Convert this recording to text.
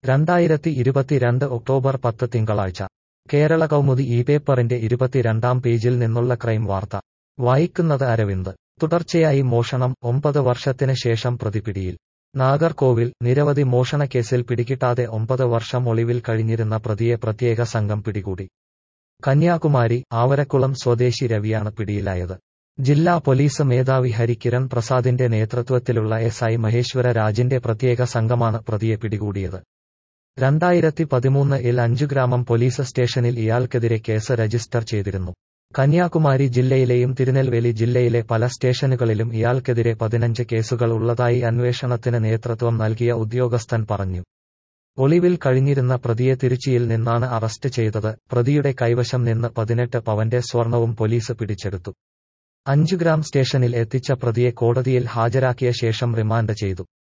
രണ്ടായിരത്തി ഇരുപത്തിരണ്ട് ഒക്ടോബർ പത്ത് തിങ്കളാഴ്ച കേരള കൗമുദി ഈ പേപ്പറിന്റെ ഇരുപത്തിരണ്ടാം പേജിൽ നിന്നുള്ള ക്രൈം വാർത്ത വായിക്കുന്നത് അരവിന്ദ് തുടർച്ചയായി മോഷണം ഒമ്പത് വർഷത്തിന് ശേഷം പ്രതിപിടിയിൽ നാഗർകോവിൽ നിരവധി മോഷണക്കേസിൽ പിടികിട്ടാതെ ഒമ്പത് വർഷം ഒളിവിൽ കഴിഞ്ഞിരുന്ന പ്രതിയെ പ്രത്യേക സംഘം പിടികൂടി കന്യാകുമാരി ആവരക്കുളം സ്വദേശി രവിയാണ് പിടിയിലായത് ജില്ലാ പോലീസ് മേധാവി ഹരികിരൺ പ്രസാദിന്റെ നേതൃത്വത്തിലുള്ള എസ് ഐ മഹേശ്വര രാജിന്റെ പ്രത്യേക സംഘമാണ് പ്രതിയെ പിടികൂടിയത് രണ്ടായിരത്തി പതിമൂന്ന് ഇൽ അഞ്ചുഗ്രാമം പോലീസ് സ്റ്റേഷനിൽ ഇയാൾക്കെതിരെ കേസ് രജിസ്റ്റർ ചെയ്തിരുന്നു കന്യാകുമാരി ജില്ലയിലെയും തിരുനെൽവേലി ജില്ലയിലെ പല സ്റ്റേഷനുകളിലും ഇയാൾക്കെതിരെ പതിനഞ്ച് കേസുകൾ ഉള്ളതായി അന്വേഷണത്തിന് നേതൃത്വം നൽകിയ ഉദ്യോഗസ്ഥൻ പറഞ്ഞു ഒളിവിൽ കഴിഞ്ഞിരുന്ന പ്രതിയെ തിരുച്ചിയിൽ നിന്നാണ് അറസ്റ്റ് ചെയ്തത് പ്രതിയുടെ കൈവശം നിന്ന് പതിനെട്ട് പവന്റെ സ്വർണവും പോലീസ് പിടിച്ചെടുത്തു അഞ്ചുഗ്രാം സ്റ്റേഷനിൽ എത്തിച്ച പ്രതിയെ കോടതിയിൽ ഹാജരാക്കിയ ശേഷം റിമാൻഡ് ചെയ്തു